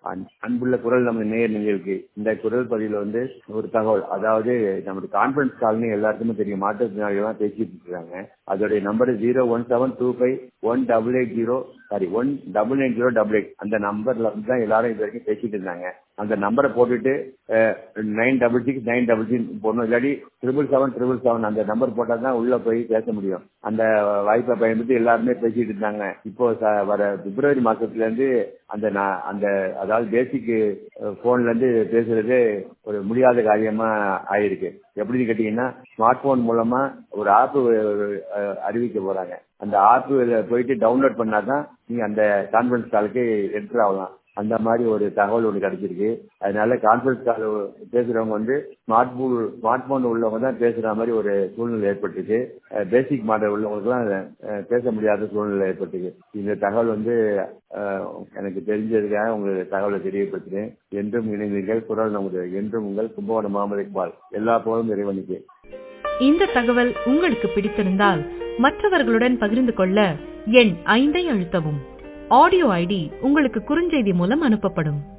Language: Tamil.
அன்- அன்புள்ள குரல் நம்ம நேர் நெஞ்சிருக்கு இந்த குரல் பதிவுல வந்து ஒரு தகவல் அதாவது நமக்கு கான்ஃபரன்ஸ் கால்னு எல்லாருக்குமே தெரியும் மாற்றுத்திறனாளிகள் பேசிட்டு இருக்காங்க அதோடைய number zero one seven two five one double eight zero sorry one double nine zero double eight அந்த நம்பர்ல வந்து தான் எல்லாரும் இது வரைக்கும் பேசிட்டு இருந்தாங்க அந்த நம்பரை போட்டுட்டு nine double six nine double six போடணும் இல்லாட்டி ட்ரிபிள் செவன் ட்ரிபிள் செவன் அந்த நம்பர் போட்டால் தான் உள்ள போய் பேச முடியும் அந்த வாய்ப்பை பயன்படுத்தி எல்லாருமே பேசிட்டு இருந்தாங்க இப்போ ச- வர பிப்ரவரி மாசத்துல இருந்து அந்த நா- அந்த அதாவது பேசிக் போன்ல இருந்து பேசுறது ஒரு முடியாத காரியமா ஆயிருக்கு எப்படின்னு கேட்டீங்கன்னா ஸ்மார்ட் போன் மூலமா ஒரு ஆப் அறிவிக்க போறாங்க அந்த ஆப் போயிட்டு டவுன்லோட் பண்ணாதான் நீங்க அந்த கான்ஃபரன்ஸ் காலுக்கு என்டர் ஆகலாம் அந்த மாதிரி ஒரு தகவல் ஒன்று கிடைச்சிருக்கு அதனால கான்ஃபரன்ஸ் கால் பேசுறவங்க வந்து ஸ்மார்ட் போன் ஸ்மார்ட் போன் உள்ளவங்க தான் பேசுற மாதிரி ஒரு சூழ்நிலை ஏற்பட்டிருக்கு பேசிக் மாடல் உள்ளவங்களுக்குலாம் அஹ், பேச முடியாத சூழ்நிலை ஏற்பட்டிருக்கு இந்த தகவல் வந்து அஹ், எனக்கு தெரிஞ்சதுக்காக உங்களுக்கு தகவலை தெரியப்படுத்துறேன் என்றும் இணைந்தீர்கள் குரல் நமது என்றும் உங்கள் கும்பகோணம் முகமது இக்பால் எல்லா போலும் இறைவனுக்கு இந்த தகவல் உங்களுக்கு பிடித்திருந்தால் மற்றவர்களுடன் பகிர்ந்து கொள்ள எண் ஐந்தை அழுத்தவும் ஆடியோ ஐடி உங்களுக்கு குறுஞ்செய்தி மூலம் அனுப்பப்படும்